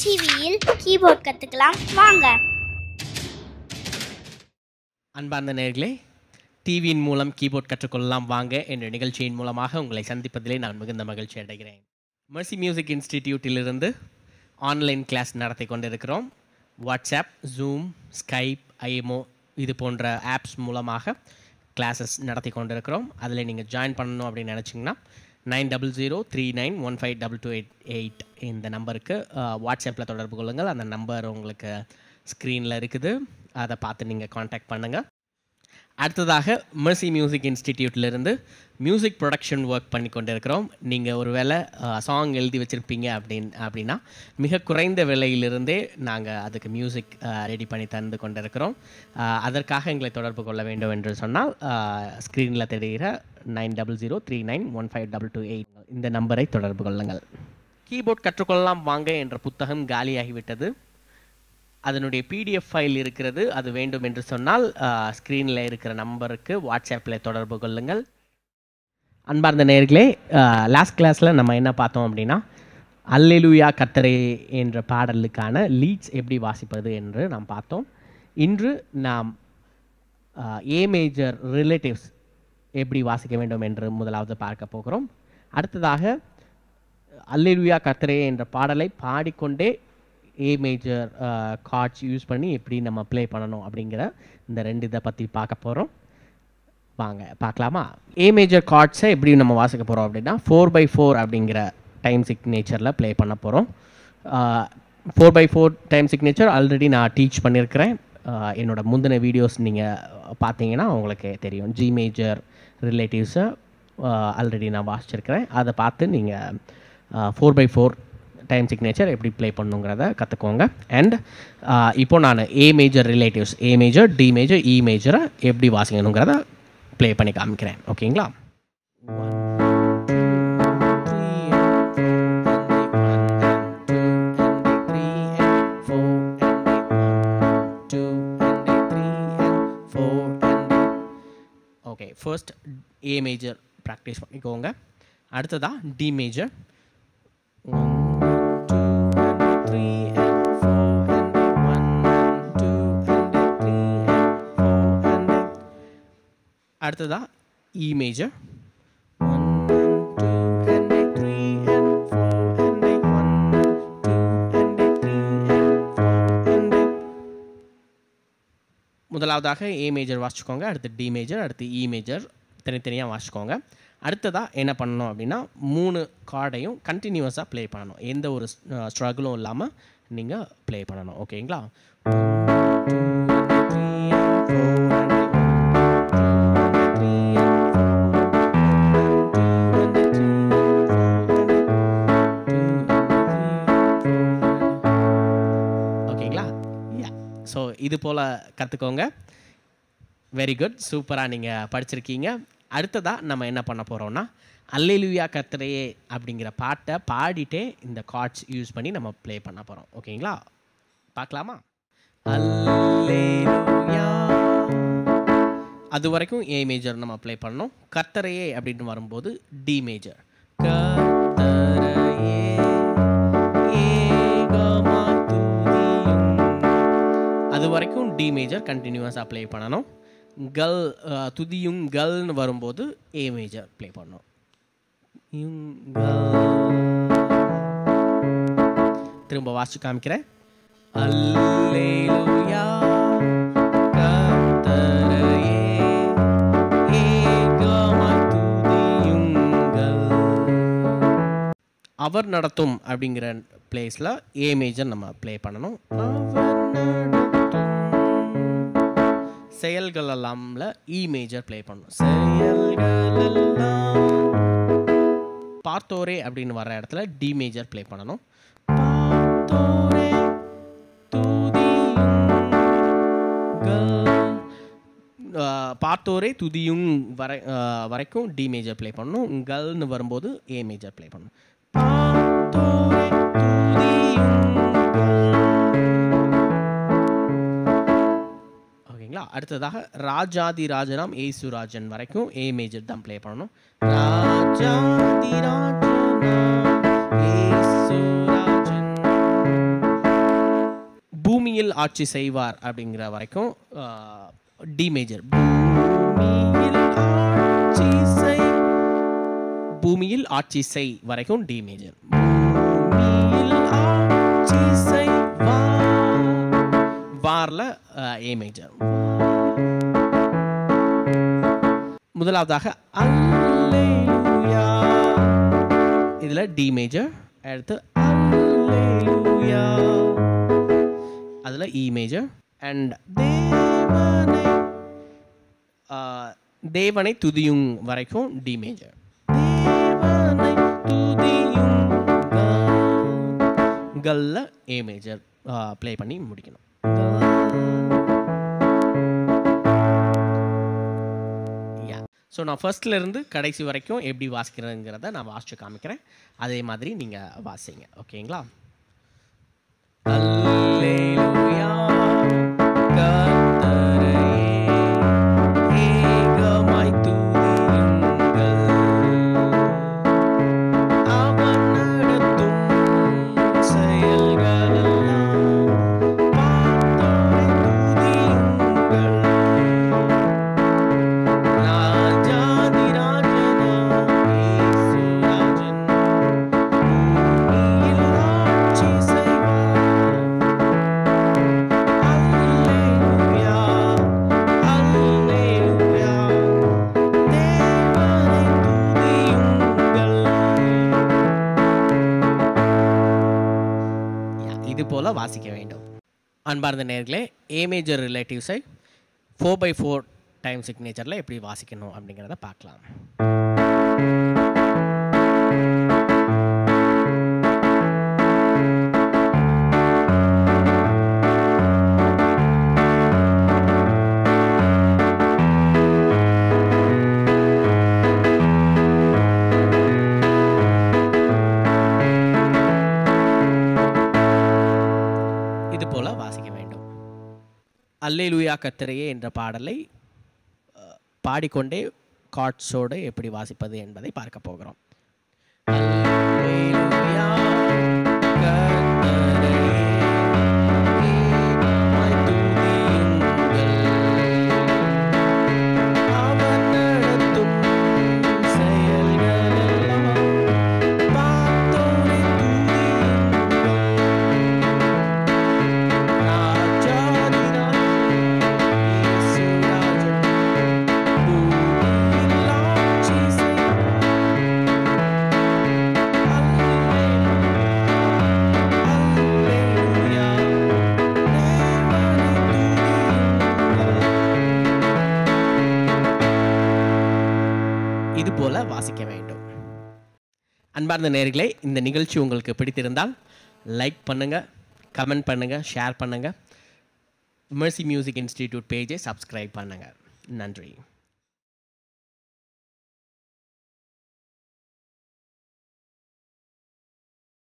டிவியில் கீபோர்ட் கற்றுக்கலாம் வாங்க அன்பார்ந்த நேர்களே டிவியின் மூலம் கீபோர்ட் கற்றுக்கொள்ளலாம் வாங்க என்ற நிகழ்ச்சியின் மூலமாக உங்களை சந்திப்பதிலே நான் மிகுந்த மகிழ்ச்சி அடைகிறேன் மெர்சி மியூசிக் இன்ஸ்டிடியூட்டிலிருந்து ஆன்லைன் கிளாஸ் நடத்தி கொண்டிருக்கிறோம் வாட்ஸ்அப் ஜூம் ஸ்கைப் ஐஎம்ஓ இது போன்ற ஆப்ஸ் மூலமாக கிளாஸஸ் நடத்தி கொண்டிருக்கிறோம் அதில் நீங்கள் ஜாயின் பண்ணணும் அப்படின்னு நினச்சிங்கன்னா nine double zero three nine one five double two eight eight இந்த நம்பருக்கு வாட்ஸ்அப்பில் தொடர்பு கொள்ளுங்கள் அந்த நம்பர் உங்களுக்கு ஸ்க்ரீனில் இருக்குது அதை பார்த்து நீங்கள் காண்டாக்ட் பண்ணுங்கள் அடுத்ததாக மெர்சி மியூசிக் இன்ஸ்டிடியூட்லேருந்து மியூசிக் ப்ரொடக்ஷன் ஒர்க் பண்ணி கொண்டிருக்கிறோம் நீங்கள் ஒரு வேளை சாங் எழுதி வச்சுருப்பீங்க அப்படின் அப்படின்னா மிக குறைந்த விலையிலிருந்தே நாங்கள் அதுக்கு மியூசிக் ரெடி பண்ணி தந்து கொண்டிருக்கிறோம் அஹ், அதற்காக எங்களை தொடர்பு கொள்ள வேண்டும் என்று சொன்னால் ஸ்க்ரீனில் தெரிகிற nine double zero three nine one five double two eight இந்த நம்பரை தொடர்பு கொள்ளுங்கள் கீபோர்ட் கற்றுக்கொள்ளலாம் வாங்க என்ற புத்தகம் காலியாகிவிட்டது அதனுடைய பிடிஎஃப் ஃபைல் இருக்கிறது அது வேண்டும் என்று சொன்னால் ஸ்க்ரீனில் இருக்கிற நம்பருக்கு வாட்ஸ்அப்பில் தொடர்பு கொள்ளுங்கள் அன்பார்ந்த நேர்களே லாஸ்ட் கிளாஸில் நம்ம என்ன பார்த்தோம் அப்படின்னா அல்லேலூயா கத்தரே என்ற பாடலுக்கான லீட்ஸ் எப்படி வாசிப்பது என்று நாம் பார்த்தோம் இன்று நாம் ஏ மேஜர் ரிலேட்டிவ்ஸ் எப்படி வாசிக்க வேண்டும் என்று முதலாவது பார்க்க போகிறோம் அடுத்ததாக அல்லேலூயா கத்தரே என்ற பாடலை பாடிக்கொண்டே ஏ மேஜர் கார்ட்ஸ் யூஸ் பண்ணி எப்படி நம்ம ப்ளே பண்ணணும் அப்படிங்கிற இந்த ரெண்டு இதை பற்றி பார்க்க போகிறோம் வாங்க பார்க்கலாமா ஏ மேஜர் கார்ட்ஸை எப்படி நம்ம வாசிக்க போகிறோம் அப்படின்னா ஃபோர் பை ஃபோர் அப்படிங்கிற டைம் சிக்னேச்சரில் ப்ளே பண்ண போகிறோம் four by four time signature already நான் டீச் பண்ணியிருக்கிறேன் ஆஹ் என்னோட முந்தின வீடியோஸ் நீங்கள் பார்த்தீங்கன்னா உங்களுக்கு தெரியும் ஜி மேஜர் ரிலேட்டிவ்ஸை ஆல்ரெடி நான் வாசிச்சிருக்கிறேன் அதை பார்த்து நீங்கள் four by four time signature எப்படி ப்ளே பண்ணுங்கிறத கற்றுக்கோங்க அண்ட் இப்போ நான் A major relatives A major D major E மேஜரை எப்படி வாசிக்கணுங்கிறத ப்ளே பண்ணி காமிக்கிறேன் ஓகேங்களா okay first A major practice பண்ணிக்கோங்க அடுத்ததா டி மேஜர் அடுத்ததா இ மேஜர் முதலாவதாக ஏ மேஜர் வாசிச்சுக்கோங்க அடுத்து டி மேஜர் அடுத்து இ மேஜர் தனித்தனியாக வாசிச்சுக்கோங்க அடுத்ததாக என்ன பண்ணணும் அப்படின்னா மூணு கார்டையும் கண்டினியூஸாக ப்ளே பண்ணணும் எந்த ஒரு ஸ்ட்ரகிளும் இல்லாமல் நீங்கள் ப்ளே பண்ணணும் ஓகேங்களா ஓகேங்களா யா ஸோ இது போல் கற்றுக்கோங்க வெரி குட் சூப்பராக நீங்கள் படிச்சிருக்கீங்க அடுத்ததாக நம்ம என்ன பண்ண போகிறோம்னா அல்லேலுயா கத்திரையே அப்படிங்கிற பாட்டை பாடிட்டே இந்த கார்ட்ஸ் யூஸ் பண்ணி நம்ம ப்ளே பண்ண போகிறோம் ஓகேங்களா பார்க்கலாமா அல்லேலூயா அது வரைக்கும் ஏ மேஜர் நம்ம ப்ளே பண்ணோம் கர்த்தரையே அப்படின்னு வரும்போது டி மேஜர் கர்த்தரையே ஏகமாய் துதியும். அது வரைக்கும் டி மேஜர் கண்டினியூஸாக ப்ளே பண்ணணும் கல் அஹ், துதியும் கல்னு வரும்போது ஏ மேஜர் ப்ளே பண்ணணும் யுங்கள். திரும்ப வாசிச்சு காமிக்கிறேன் அல்லேலூயா கர்த்தரையே ஏகமாய் துதியுங்கள். அவர் நடத்தும் அப்படிங்கிற பிளேஸில் ஏ மேஜர் நம்ம ப்ளே பண்ணணும் அவர் நடத்தும் செயல்கள் எல்லாம்ல இ மேஜர் ப்ளே பண்ணணும் செயல்கள் எல்லாம் பார்த்தோரே அப்படின்னு வர இடத்துல டி மேஜர் ப்ளே பண்ணணும் பார்த்தோரே துதியுங்கள். ஆஹ் பார்த்தோரே துதியும் வரை ஆஹ் வரைக்கும் டி மேஜர் ப்ளே பண்ணணும் கல்னு வரும்போது ஏ மேஜர் ப்ளே பண்ணணும் பார்த்தோரே துதியுங்கள். ஓகேங்களா அடுத்ததாக ராஜாதி ராஜனாம் ஏசுராஜன் வரைக்கும் ஏ மேஜர் தான் ப்ளே பண்ணணும் ராஜாதி ராஜனாம் ஏசுராஜன் பூமியில் ஆட்சி செய்வார் அப்படிங்கிற வரைக்கும் டி மேஜர் பூமியில் ஆட்சி செய் பூமியில் ஆட்சி செய் வரைக்கும் டி மேஜர் பூமியில் ஆட்சி செய்வார் வாரில் ஏ மேஜர் முதலாவதாக அல்லேலூயா இதில் டி மேஜர் அடுத்து அல்லேலூயா அதில் இ மேஜர் அண்ட் தேவனை ஆ, தேவனை துதியும் வரைக்கும் டி மேஜர் தேவனை துதியும் கல்ல ஏ மேஜர் ப்ளே பண்ணி முடிக்கணும் யா ஸோ நான் ஃபர்ஸ்ட்ல இருந்து கடைசி வரைக்கும் எப்படி வாசிக்கிறேங்கிறத நான் வாசிச்சு காமிக்கிறேன் அதே மாதிரி நீங்கள் வாசிங்க ஓகேங்களா அல்லேலூயா கர்த்தரையே ஏகமாய் துதியுங்கள் அவர் நடத்தும் செயல்களெல்லாம் பார்த்தோரை துதியுங்கள் ராஜாதி ராஜனாம் இயேசு ராஜன் பூமியில் ஆட்சி செய்வார். அல்லேலூயா, அல்லேலூயா, தேவனை துதியுங்கள். Yeah, இது போல வாசிக்க வேண்டும் அன்பார்ந்த நேர்களே ஏ மேஜர் ரிலேட்டிவ்ஸை ஃபோர் பை ஃபோர் டைம் சிக்னேச்சரில் எப்படி வாசிக்கணும் அப்படிங்கிறத பார்க்கலாம் இது போல வாசிக்க வேண்டும் அல்லேலூயா கத்தரையே என்ற பாடலை அஹ், பாடிக்கொண்டே கார்ட்ஸோடு எப்படி வாசிப்பது என்பதை பார்க்க போகிறோம் அல்லேலூயா கர்த்தரையே, ஏகமாய் துதியுங்கள். அவர் நடத்தும் செயல்களெல்லாம் பார்த்தோரை துதியுங்கள். ராஜாதி ராஜன், இயேசு ராஜன், பூமியில் ஆட்சி செய்வார். அல்லேலூயா, அல்லேலூயா, தேவனை துதியுங்கள். இது போல வாசிக்க வேண்டும் அன்பார்ந்த நேர்களே இந்த நிகழ்ச்சி உங்களுக்கு பிடித்திருந்தால் லைக் பண்ணுங்க கமெண்ட் பண்ணுங்க ஷேர் பண்ணுங்க மெர்சி மியூசிக் இன்ஸ்டிடியூட் பேஜை சப்ஸ்கிரைப் பண்ணுங்க நன்றி